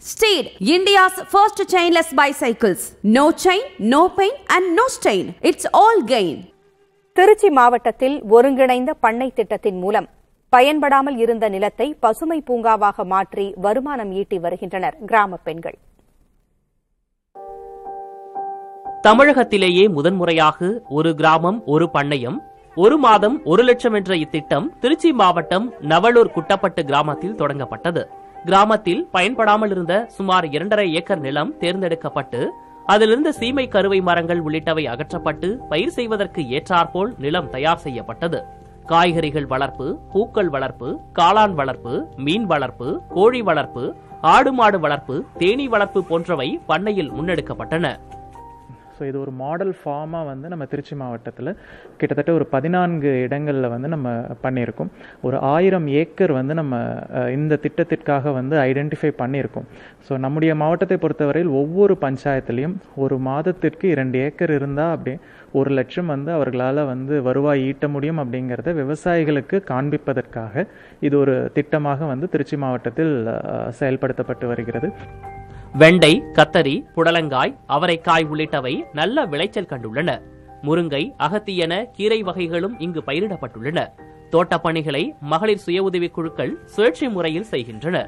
Steed, India's first chainless bicycles. No chain, no pain, and no stain. It's all gain. Trichy மாவட்டத்தில் ஒருங்கிணைந்த பண்ணை திட்டத்தின் மூலம் பயன்படாமல் இருந்த நிலத்தை பசுமை பூங்காவாக மாற்றி வருமானம் ஈட்டி வருகின்றனர் கிராம பெண்கள் தமிழகத்திலேயே முதன்முறையாக ஒரு கிராமம் ஒரு பண்ணையம் ஒரு மாதம் ஒரு லட்சம் என்ற இத்திட்டம் திருச்சி மாவட்டம் நவலூர் குட்டப்பட்டு கிராமத்தில் தொடங்கப்பட்டது கிராமத்தில் பயன்படாமல் இருந்த சுமார் இரண்டரை ஏக்கர் நிலம் தேர்ந்தெடுக்கப்பட்டு அதிலிருந்த சீமை கருவை மரங்கள் உள்ளிட்டவை அகற்றப்பட்டு பயிர் செய்வதற்கு ஏற்றாற்போல் நிலம் தயார் செய்யப்பட்டது காய்கறிகள் வளர்ப்பு பூக்கள் வளர்ப்பு காளான் வளர்ப்பு மீன் வளர்ப்பு கோழி வளர்ப்பு ஆடு மாடு வளர்ப்பு தேனீ வளர்ப்பு போன்றவை பண்ணையில் முன்னெடுக்கப்பட்டன ஸோ இது ஒரு மாடல் ஃபார்மாக வந்து நம்ம திருச்சி மாவட்டத்தில் கிட்டத்தட்ட ஒரு பதினான்கு இடங்களில் வந்து நம்ம பண்ணியிருக்கோம் ஒரு ஆயிரம் ஏக்கர் வந்து நம்ம அஹ், இந்த திட்டத்திற்காக வந்து ஐடென்டிஃபை பண்ணியிருக்கோம் ஸோ நம்முடைய மாவட்டத்தை பொறுத்தவரையில் ஒவ்வொரு பஞ்சாயத்துலேயும் ஒரு மாதத்திற்கு இரண்டு ஏக்கர் இருந்தால் அப்படியே ஒரு லட்சம் வந்து அவர்களால் வந்து வருவாய் ஈட்ட முடியும் அப்படிங்கிறத விவசாயிகளுக்கு காண்பிப்பதற்காக இது ஒரு திட்டமாக வந்து திருச்சி மாவட்டத்தில் அஹ், செயல்படுத்தப்பட்டு வருகிறது வெண்டை கத்தரி புடலங்காய் அவரைக்காய் உள்ளிட்டவை நல்ல விளைச்சல் கண்டுள்ளன முருங்கை அகத்தி என கீரை வகைகளும் இங்கு பயிரிடப்பட்டுள்ளன தோட்டப் பணிகளை மகளிர் சுய உதவிக் குழுக்கள் சுழற்சி முறையில் செய்கின்றனர்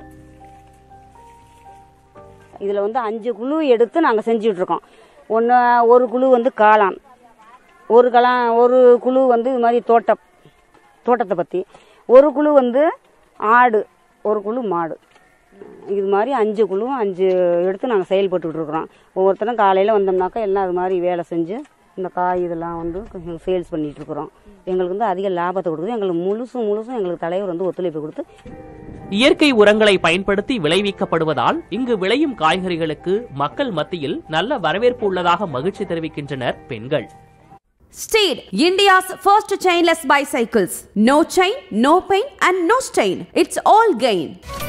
இதில் வந்து அஞ்சு குழு எடுத்து நாங்கள் செஞ்சுட்டு இருக்கோம் ஒன்று ஒரு குழு வந்து காளான் ஒரு கலா ஒரு குழு வந்து இது மாதிரி தோட்டம் தோட்டத்தை பற்றி ஒரு குழு வந்து ஆடு ஒரு குழு மாடு இது மாதிரி அஞ்சு குழுவும் அஞ்சு எடுத்து நாங்கள் செயல்பட்டுட்டு இருக்கிறோம் ஒவ்வொருத்தரும் காலையில் வந்தோம்னாக்கா எல்லாம் அது மாதிரி வேலை செஞ்சு இந்த காய் இதெல்லாம் வந்து சேல்ஸ் பண்ணிட்டு இருக்கிறோம் எங்களுக்கு வந்து அதிக லாபத்தை கொடுக்குது எங்களுக்கு முழுசும் முழுசும் எங்களுக்கு தலைவர் வந்து ஒத்துழைப்பு கொடுத்து இயற்கை உரங்களை பயன்படுத்தி விளைவிக்கப்படுவதால் இங்கு விளையும் காய்கறிகளுக்கு மக்கள் மத்தியில் நல்ல வரவேற்பு உள்ளதாக மகிழ்ச்சி தெரிவிக்கின்றனர் பெண்கள் Steed, India's first chainless bicycles. No chain, no pain, and no stain. It's all gain.